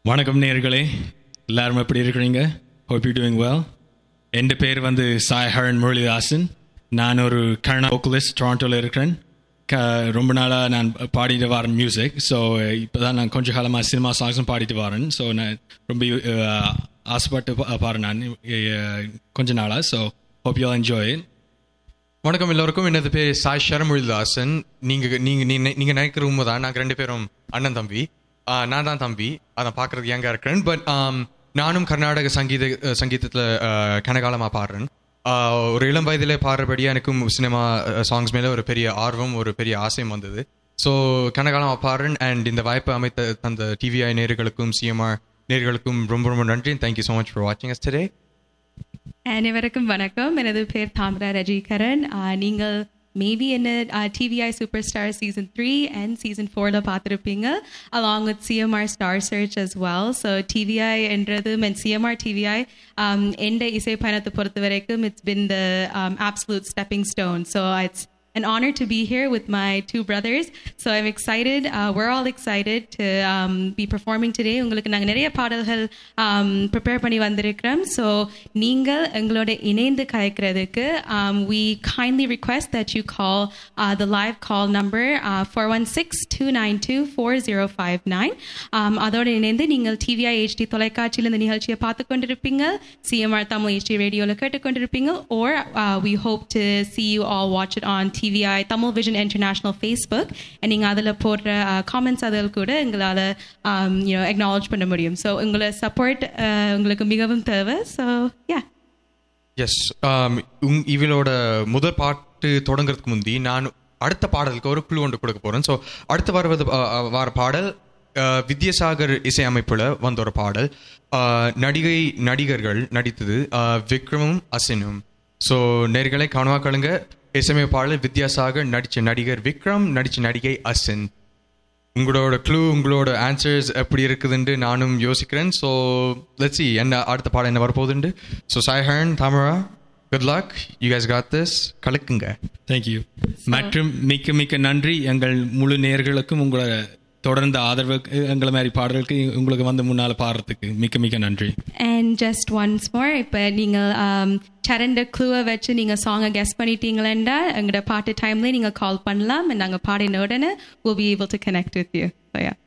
வணக்கம் நேர்களே எல்லாரும் எப்படி இருக்கிறீங்க ஹோப் யூ டூயிங் வெல் என் பேர் வந்து சாய் ஹரன் முரளிதாசன் நான் ஒரு கர்ணா ஓக்குலிஸ்ட் டொராண்டோவில் இருக்கிறேன் க ரொம்ப நாளாக நான் பாடிட்டு வரேன் மியூசிக் ஸோ இப்போ தான் நான் கொஞ்ச காலமாக சினிமா சாங்ஸும் பாடிட்டு வரேன் ஸோ நான் ரொம்ப அஹ், ஆசைப்பட்டு பா- பாடுறேன் நான் அஹ், கொஞ்ச நாளாக ஸோ ஹோப் யூ என்ஜாய் வணக்கம் எல்லோருக்கும் எனது பேர் சாய் ஷரமொழிதாசன் நீங்க நீங்க நீ- நீங்க நினைக்கிற உண்மைதான் நாங்க ரெண்டு பேரும் அண்ணன் தம்பி ஆஹ் நான் தான் தம்பி அதை பார்க்கறது யங்கா இருக்கிறேன் பட் நானும் கர்நாடக சங்கீத அஹ், சங்கீதத்துல ஆஹ், கனகாலமா பாடுறேன் ஆஹ், ஒரு இளம் வயதிலே பாடுறபடியா எனக்கும் சினிமா சாங்ஸ் மேல ஒரு பெரிய ஆர்வம் ஒரு பெரிய ஆசையும் வந்தது ஸோ கனகாலமா பாடுறேன் அண்ட் இந்த வாய்ப்பை அமைத்த தந்த டிவிஐ நேர்களுக்கும் சிஎம்ஆர் நேர்களுக்கும் ரொம்ப ரொம்ப நன்றி தேங்க்யூ ஸோ மச் ஃபார் வாட்சிங் அஸ் டுடே அனைவருக்கும் வணக்கம் எனது பேர் தாம்ரா ரஜிகரன் ஆஹ் நீங்கள் மேபி என்ன TVI super star season three and season ஃபோரில் பார்த்துருப்பீங்க along with CMR star church as well so TVI என்றது அண்ட் சிஎம்ஆர் டிவிஐ எந்த இசை பயணத்தை பொறுத்த வரைக்கும் it's been the absolute stepping stone so it's an honor to be here with my two brothers. So I'm excited. Uh, we're all excited to um, be performing today. உங்களுக்கு நாங்கள் நிறைய பாடல்கள் um, prepare பண்ணி வந்திருக்கிறோம் so நீங்கள் எங்களோட இணைந்து கலைக்கிறதுக்கு um, we kindly request that you call uh, the live call number four one six two nine two four zero five nine அதோடு இணைந்து நீங்கள் டிவிஐ ஹெச்டி தொலைக்காட்சியில் இந்த நிகழ்ச்சியை பார்த்து கொண்டிருப்பீங்க சிஎம்ஆர் தமிழ் ஹெச்டி ரேடியோவில் கேட்டுக்கொண்டிருப்பீங்க or uh, we hope to see you all watch it on TVI Tamil Vision International Facebook and நீங்கள் அதில் போடுற காமெண்ட்ஸ் அதில் கூட எங்களால் um, you know acknowledge பண்ண முடியும் ஸோ உங்களை சப்போர்ட் உங்களுக்கு மிகவும் தேவை ஸோ yeah எஸ் உங் இவளோட முதல் பாட்டு தொடங்குறதுக்கு முந்தி நான் அடுத்த பாடலுக்கு ஒரு குழு ஒன்று கொடுக்க போறேன் ஸோ அடுத்து வருவது அஹ், அஹ், வர பாடல் அஹ், வித்யாசாகர் இசையமைப்புல வந்த ஒரு பாடல் அஹ், நடிகை நடிகர்கள் நடித்தது அஹ், விக்ரமும் அசினும் ஸோ நேர்களை கனவா கழுங்க இசையமைப்பாளர் வித்யாசாகர் நடிச்ச நடிகர் விக்ரம் நடிச்ச நடிகை அசின் உங்களோட க்ளூ உங்களோட ஆன்சர்ஸ் எப்படி இருக்குதுன்னு நானும் யோசிக்கிறேன் ஸோ லெட்ஸ் see என்ன அடுத்த பாடம் என்ன வரப்போகுதுண்டு so Saiharan Thamara good luck you guys got this கலக்குங்க தேங்க்யூ மற்றும் மிக்க மிக்க நன்றி எங்கள் முழு நேர்களுக்கும் உங்களை தொடர்ந்த ஆதரவு எங்களை மாதிரி பாடலுக்கு உங்களுக்கு வந்து முன்னால் பாடுறதுக்கு மிக்க மிக்க நன்றி And just once more, இப்போ நீங்கள் um, சரண்ட க்ளூவை வச்சு நீங்கள் சாங்கை கெஸ் பண்ணிட்டீங்களா எங்களோட பாட்டு டைம்லேயே நீங்கள் கால் பண்ணலாம் நாங்கள் பாடின உடனே we'll be able to connect with you. So yeah.